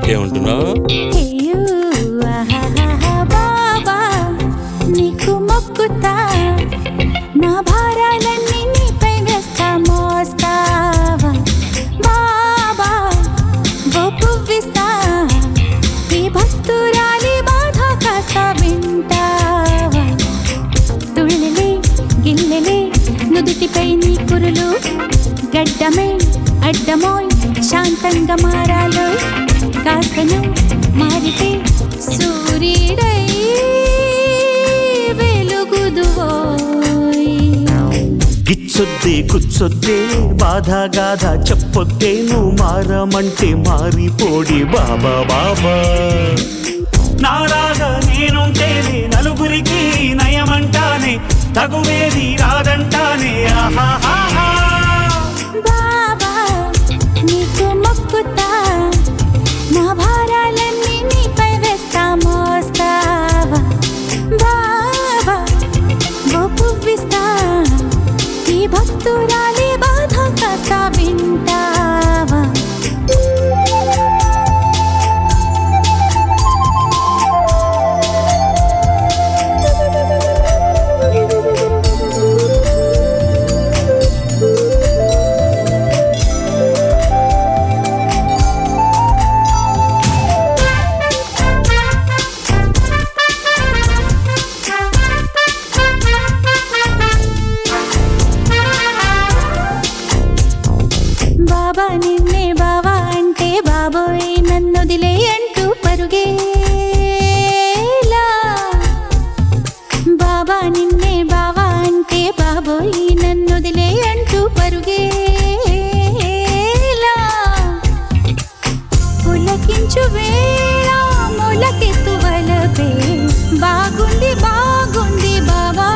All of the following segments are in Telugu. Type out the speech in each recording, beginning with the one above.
ఏమంటున్నావు అయ్యో, ఆహాహాహా, బాబా నీకు మొక్కుతా నా భారాలన్నీ నీపై వేస్తా మోస్తావా బాబా ఓ పువ్విస్తా ఈ భక్తురాలి బాధ కాస్త వింటావా తుళ్ళలే గిల్లెలే నుదుటిపై నీ కురులు గడ్డమే అడ్డమోయ్ శాంతంగా మారాలో కాస్తను మారితే సూర్యుడై వెలుగుదువోయ్ గిచ్చొద్దే కుచ్చొద్దే బాధ గాథ చెప్పొద్దే నువ్వు మారమంటే మారిపోడి బాబా బాబా నారాగా నేనుంటేనే నలుగురికి నయమంటానే తగువేది రాదంటానే ఆహాహాహా బాబా నీకు మొక్కుతా నా భారాలన్నీ నీపై వేస్తా మోస్తావా బాబా ఓ పువ్విస్తా ఈ భక్తురాలి బాధ కాస్త వింటావా బాబా నిన్నే బావా అంటే బాబోయ్ నన్నొదిలే అంటూ పరుగేలా బాబా నిన్నే బావా అంటే బాబోయ్ నన్నొదిలే అంటూ పరుగేలా పులకించు వేళ ములకెత్తు వలపే బాగుంది బాగుంది బాబా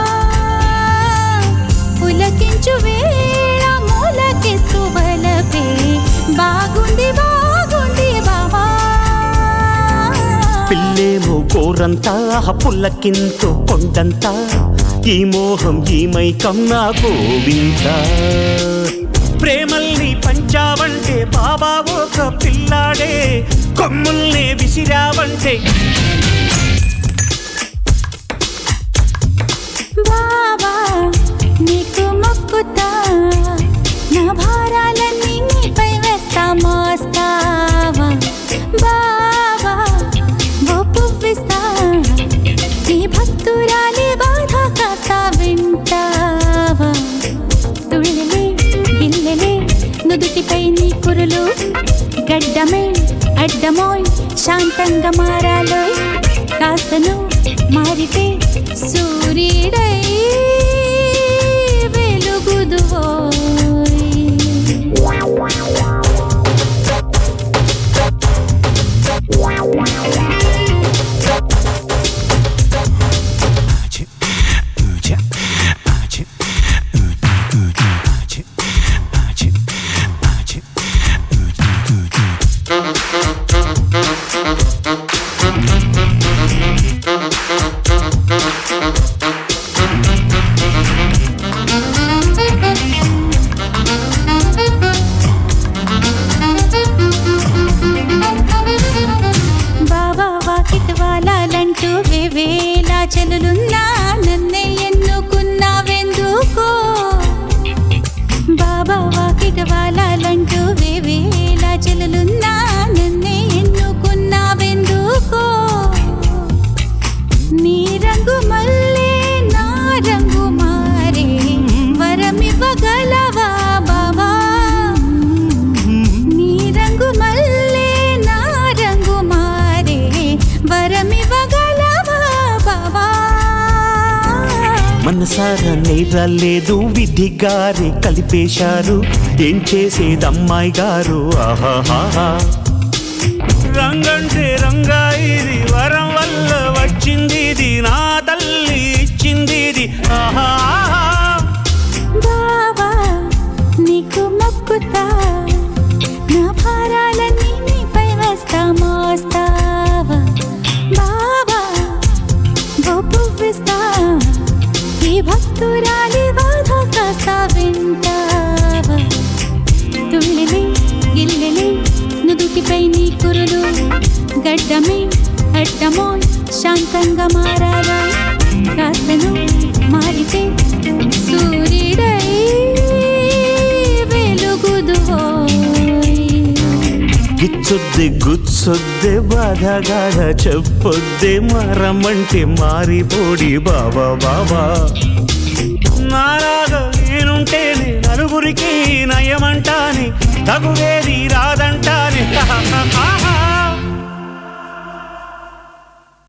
పులకించు వేళ ములకెత్తు వలపే బాగుంది బాగుంది బాబా పిల్లేమో కోరంతా పుల్లకింతో కొండంతా ఈ మోహం ఈ మైకం నా గోవింద ప్రేమల్ని పంచావంటే బాబా ఒక పిల్లాడే కొమ్ముల్ని విసిరావంటే బాబా నీకు మొక్కుతా నా భారాలన్నీ నీపై వేస్తా మోస్తావా బాబా ఓ పువ్విస్తా ఈ భక్తురాలి బాధ కాస్త వింటావా తుళ్ళలే గిల్లెలే నుదుటిపై నీ కురులు గడ్డమే అడ్డమోయ్ శాంతంగా మారాలోయ్ కాస్తను మారితే సూర్యుడై వెలుగుదువోయ్ బాబా వాకిట్ వాలాలంటూ వేవేలా చెలులున్నా నన్నే ఎన్నుకున్నావెందుకో బాబా వాకిట్ వాలాలంటూ వేవేలా చెలులున్నా నన్నే ఎన్నుకున్నావెందుకో నీ రంగు మల్లే నా రంగు మారే వరమివ్వగలవా బాబా నీ రంగు మల్లే నా రంగు మారే వరమివ్వగలవా బాబా మనసారా నేరాలేదు విధి గారి కలిపేశారు ఏం చేసేది అమ్మాయి గారు ఆహాహా రంగంటే రంగా ఇది వరం వల్ల వచ్చింది ఇది నా తల్లి ఇచ్చింది ఇది ఆహాహా బాబా నీకు మొక్కుతా నా భారాలన్నీ నీపై వేస్తా మోస్తావా బాబా ఓ పువ్విస్తా ఈ భక్తురాలి బాధ కాస్త వింటావా తుళ్ళిలే గిల్లెలే నుదుటిపై నీ కురులు గడ్డమే అడ్డమో శాంతంగా మారాలా కాస్తను మారితే సూర్యుడై వెలుగుదువోయ్ గిచ్చొద్దే గుచ్చొద్దే బాధగాడ చెప్పొద్దే మరమంటే మారిపోడి బాబా బాబా నాలాగా నేనుంటేనే నలుగురికి నయమంటాని తగువేది రాదంటాని ఆహా